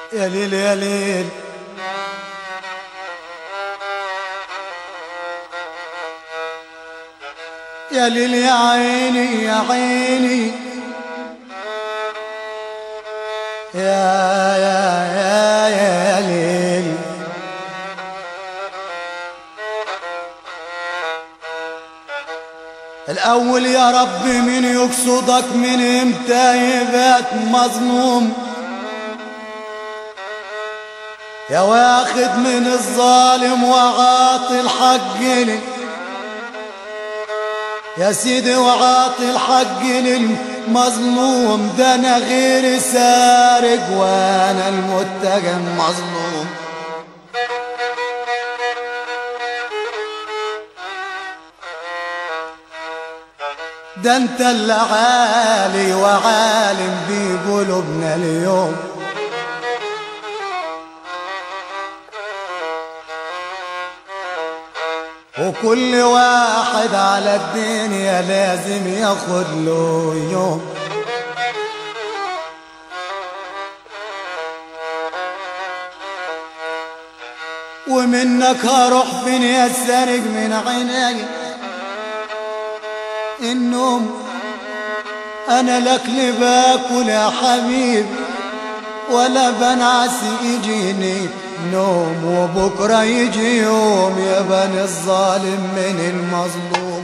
يا ليل يا ليل يا ليل يا عيني يا عيني يا يا يا يا ليل الأول يا رب من يقصدك من امتى يبات مظلوم يا واخد من الظالم وعاطي الحق لي يا سيدي وعاطي الحق للمظلوم ده انا غير سارق وانا المتهم مظلوم ده انت اللي عالي وعالم بقلوبنا اليوم وكل واحد على الدنيا لازم ياخد له يوم ومنك هروح فين يا سارق من عيني النوم انا لك اللي باكل يا حبيب ولا بنعس يجيني نوم وبكره يجي يوم يا بني الظالم من المظلوم